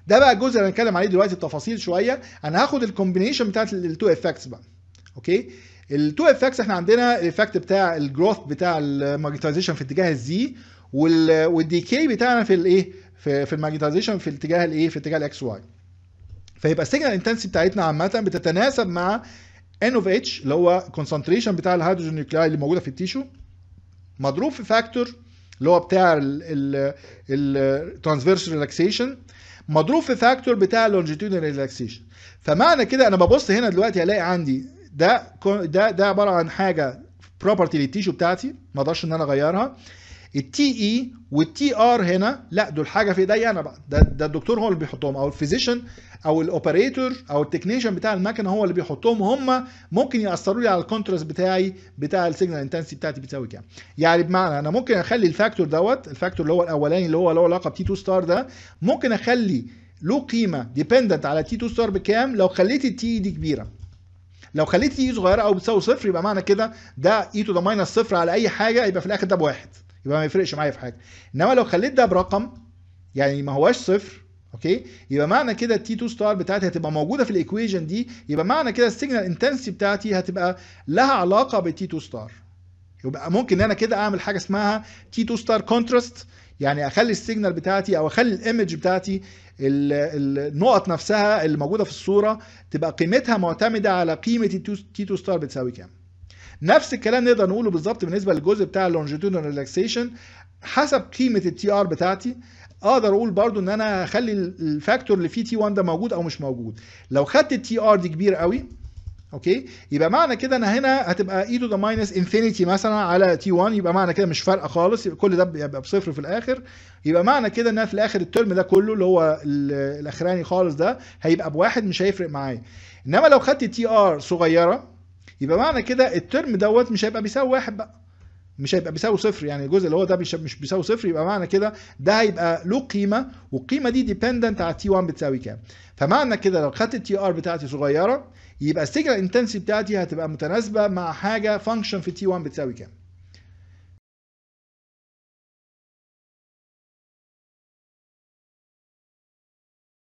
ده بقى الجزء اللي هنتكلم عليه دلوقتي بتفاصيل شويه انا هاخد الكومبينيشن بتاعت التو افكتس بقى اوكي التو افكتس احنا عندنا الايفكت بتاع الجروث بتاع الماجنتايزيشن في اتجاه الزي والديكي بتاعنا في الايه في في الماجنتايزيشن في اتجاه الايه في اتجاه الاكس واي فيبقى السيجنال انتنسي بتاعتنا عامه بتتناسب مع ان اوف اتش اللي هو كونسنتريشن بتاع الهيدروجين نيوكلاي اللي موجوده في التيشو مضروب في فاكتور اللي هو بتاع الترانسفيرس ريلاكسيشن مضروب في فاكتور بتاع اللونجيتودينال ريلاكسيشن فمعنى كده انا ببص هنا دلوقتي الاقي عندي ده ده ده عباره عن حاجه بروبرتي للتيشو بتاعتي ما اقدرش ان انا اغيرها التي اي والتي ار هنا لا دول حاجه في ايديا انا بقى ده, ده الدكتور هو اللي بيحطهم او الفيزيشن او الاوبريتور او التكنيشن بتاع المكنه هو اللي بيحطهم هم ممكن ياثروا لي على الكونتراست بتاعي بتاع السيجنال انتنسي بتاعتي بتساوي كام يعني بمعنى انا ممكن اخلي الفاكتور دوت الفاكتور اللي هو الاولاني اللي هو له علاقه بتي 2 ستار ده ممكن اخلي له قيمه ديبندنت على تي 2 ستار بكام لو خليت التي دي كبيره لو خليت تي صغيره او بتساوي صفر يبقى معنى كده ده اي تو ذا ماينس صفر على اي حاجه يبقى في الاخر ده بواحد يبقى ما يفرقش معايا في حاجه انما لو خليت ده برقم يعني ما هواش صفر اوكي يبقى معنى كده التي 2 ستار بتاعتي هتبقى موجوده في الايكويشن دي يبقى معنى كده السيجنال انتنسي بتاعتي هتبقى لها علاقه بالتي 2 ستار يبقى ممكن ان انا كده اعمل حاجه اسمها تي 2 ستار كونتراست يعني اخلي السيجنال بتاعتي او اخلي الايمج بتاعتي النقط نفسها اللي موجوده في الصوره تبقى قيمتها معتمده على قيمه التي 2 ستار بتساوي كام نفس الكلام نقدر نقوله بالظبط بالنسبه للجزء بتاع اللونجيتودينال ريلاكسيشن حسب قيمه التي ار بتاعتي اقدر اقول برضو ان انا هخلي الفاكتور اللي فيه تي 1 ده موجود او مش موجود لو خدت التي ار دي كبير قوي اوكي يبقى معنى كده انا هنا هتبقى اي تو ذا ماينس انفينيتي مثلا على تي 1 يبقى معنى كده مش فارقه خالص يبقى كل ده بيبقى بصفر في الاخر يبقى معنى كده ان في الاخر الترم ده كله اللي هو الاخراني خالص ده هيبقى بواحد مش هيفرق معايا انما لو خدت تي ار صغيره يبقى معنى كده الترم دوت مش هيبقى بيساوي واحد بقى مش هيبقى بيساوي صفر يعني الجزء اللي هو ده مش بيساوي صفر يبقى معنى كده ده هيبقى له قيمه والقيمه دي ديبندنت على تي 1 بتساوي كام فمعنى كده لو خدت التي ار بتاعتي صغيره يبقى السيجنال انتنسي بتاعتي هتبقى متناسبه مع حاجه فانكشن في تي 1 بتساوي كام